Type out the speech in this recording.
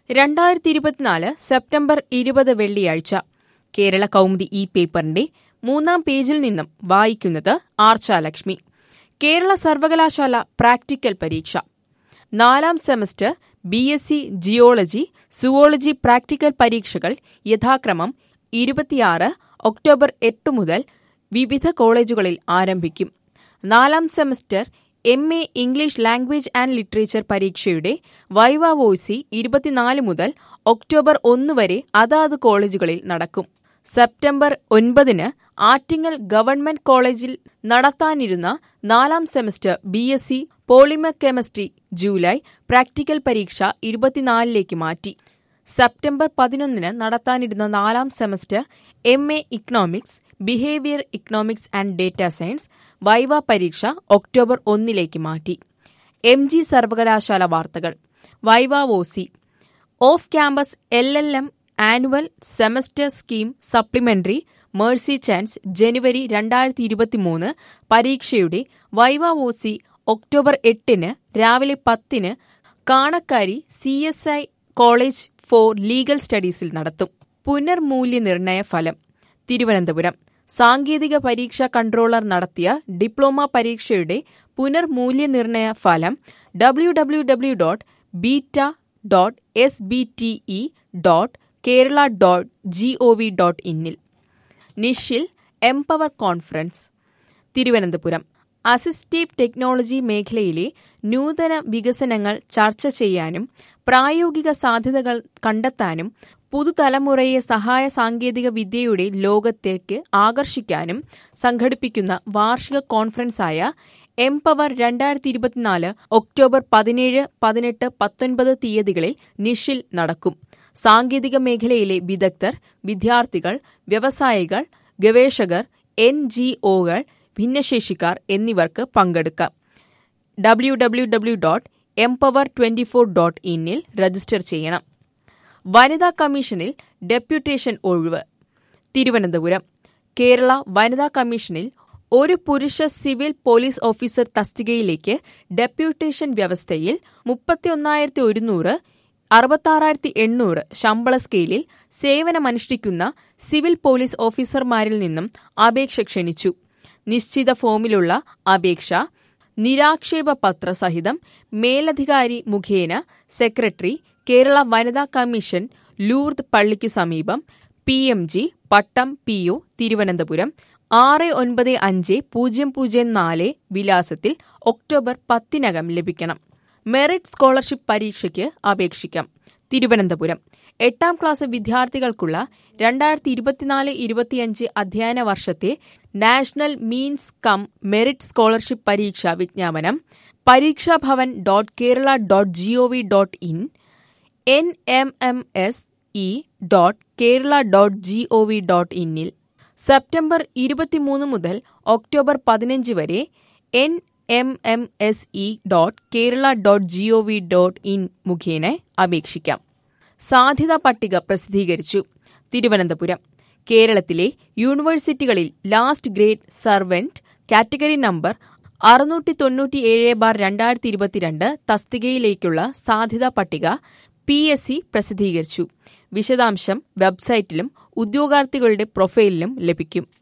രണ്ടായിരത്തി ഇരുപത്തിനാല് സെപ്റ്റംബർ ഇരുപത് വെള്ളിയാഴ്ച കേരള കൗമുദി ഈ പേപ്പറിന്റെ മൂന്നാം പേജിൽ നിന്നും വായിക്കുന്നത് ആർച്ചാലക്ഷ്മി കേരള സർവകലാശാല പ്രാക്ടിക്കൽ പരീക്ഷ നാലാം semester B S C geology zoology practical പരീക്ഷകൾ യഥാക്രമം ഇരുപത്തിയാറ് ഒക്ടോബർ എട്ട് മുതൽ വിവിധ കോളേജുകളിൽ ആരംഭിക്കും നാലാം semester M A English language and literature പരീക്ഷയുടെ വൈവ വോയ്സി ഇരുപത്തിനാല് മുതൽ ഒക്ടോബർ ഒന്ന് വരെ അതാത് കോളേജുകളിൽ നടക്കും സെപ്റ്റംബർ ഒൻപതിന് ആറ്റിങ്ങൽ ഗവൺമെന്റ് കോളേജിൽ നടത്താനിരുന്ന നാലാം semester B S C polymer chemistry July practical പരീക്ഷ ഇരുപത്തിനാലിലേക്ക് മാറ്റി സെപ്റ്റംബർ പതിനൊന്നിന് നടത്താനിരുന്ന നാലാം semester M A economics behaviour economics and data science viva പരീക്ഷ ഒക്ടോബർ ഒന്നിലേക്ക് മാറ്റി എം ജി സർവകലാശാല വാർത്തകൾ viva voce off campus L L M annual semester scheme supplementary mercy chance January രണ്ടായിരത്തി ഇരുപത്തിമൂന്ന് പരീക്ഷയുടെ വൈവ ഒസി ഒക്ടോബർ എട്ടിന് രാവിലെ പത്തിന് Kanakkari C S I college for legal സ്റ്റഡീസിൽ നടത്തും പുനർമൂല്യനിർണയ ഫലം തിരുവനന്തപുരം സാങ്കേതിക പരീക്ഷാ കൺട്രോളർ നടത്തിയ ഡിപ്ലോമ പരീക്ഷയുടെ പുനർമൂല്യനിർണയ ഫലം W W W dot beta dot S B T E dot Kerala dot G O V dot ഇന്നിൽ നിഷിൽ empower conference Thiruvananthapuram assistive technology മേഖലയിലെ നൂതന വികസനങ്ങൾ ചർച്ച ചെയ്യാനും പ്രായോഗിക സാധ്യതകൾ കണ്ടെത്താനും പുതുതലമുറയെ സഹായ സാങ്കേതിക വിദ്യയുടെ ലോകത്തേക്ക് ആകർഷിക്കാനും സംഘടിപ്പിക്കുന്ന വാർഷിക കോൺഫറൻസായ എംപവർ രണ്ടായിരത്തി ഇരുപത്തിനാല് ഒക്ടോബർ പതിനേഴ് പതിനെട്ട് പത്തൊൻപത് തീയതികളിൽ നിഷിൽ നടക്കും സാങ്കേതിക മേഖലയിലെ വിദഗ്ധർ വിദ്യാർത്ഥികൾ വ്യവസായികൾ ഗവേഷകർ എൻ ജി ഒകൾ ഭിന്നശേഷിക്കാർ എന്നിവർക്ക് പങ്കെടുക്കാം W W W dot empower twenty four dot ഇന്നിൽ രജിസ്റ്റർ ചെയ്യണം വനിതാ കമ്മീഷനിൽ ഡെപ്യൂട്ടേഷൻ ഒഴിവ് തിരുവനന്തപുരം കേരള വനിതാ കമ്മീഷനിൽ ഒരു പുരുഷ സിവിൽ പോലീസ് ഓഫീസർ തസ്തികയിലേക്ക് ഡെപ്യൂട്ടേഷൻ വ്യവസ്ഥയിൽ മുപ്പത്തിയൊന്നായിരത്തി ഒരുന്നൂറ് അറുപത്താറായിരത്തി എണ്ണൂറ് ശമ്പള സ്കെയിലിൽ സേവനമനുഷ്ഠിക്കുന്ന സിവിൽ പോലീസ് ഓഫീസർമാരിൽ നിന്നും അപേക്ഷ ക്ഷണിച്ചു നിശ്ചിത ഫോമിലുള്ള അപേക്ഷ നിരാക്ഷേപ പത്ര സഹിതം മേലധികാരി മുഖേന സെക്രട്ടറി കേരള വനിതാ കമ്മീഷൻ ലൂർദ് പള്ളിക്കു സമീപം P M G Pattom P O Thiruvananthapuram ആറ് ഒൻപത് അഞ്ച് പൂജ്യം പൂജ്യം നാല് വിലാസത്തിൽ ഒക്ടോബർ പത്തിനകം ലഭിക്കണം മെറിറ്റ് സ്കോളർഷിപ്പ് പരീക്ഷയ്ക്ക് അപേക്ഷിക്കാം തിരുവനന്തപുരം എട്ടാം ക്ലാസ് വിദ്യാർത്ഥികൾക്കുള്ള രണ്ടായിരത്തി ഇരുപത്തിനാല് ഇരുപത്തിയഞ്ച് അധ്യയന വർഷത്തെ national means cum merit scholarship പരീക്ഷാ വിജ്ഞാപനം Pareekshabhavan dot Kerala dot G O V dot in N M M S E dot Kerala dot G O V dot ഇന്നിൽ സെപ്റ്റംബർ ഇരുപത്തിമൂന്ന് മുതൽ ഒക്ടോബർ പതിനഞ്ച് വരെ N M M S E dot Kerala dot G O V dot in മുഖേന അപേക്ഷിക്കാം സാധ്യതാ പട്ടിക പ്രസിദ്ധീകരിച്ചു തിരുവനന്തപുരം കേരളത്തിലെ യൂണിവേഴ്സിറ്റികളിൽ last grade servant category number അറുന്നൂറ്റി തൊണ്ണൂറ്റിയേഴ് ബാർ രണ്ടായിരത്തി ഇരുപത്തിരണ്ട് തസ്തികയിലേക്കുള്ള സാധ്യതാ പട്ടിക പി എസ് സി പ്രസിദ്ധീകരിച്ചു വിശദാംശം വെബ്സൈറ്റിലും ഉദ്യോഗാർത്ഥികളുടെ പ്രൊഫൈലിലും ലഭിക്കും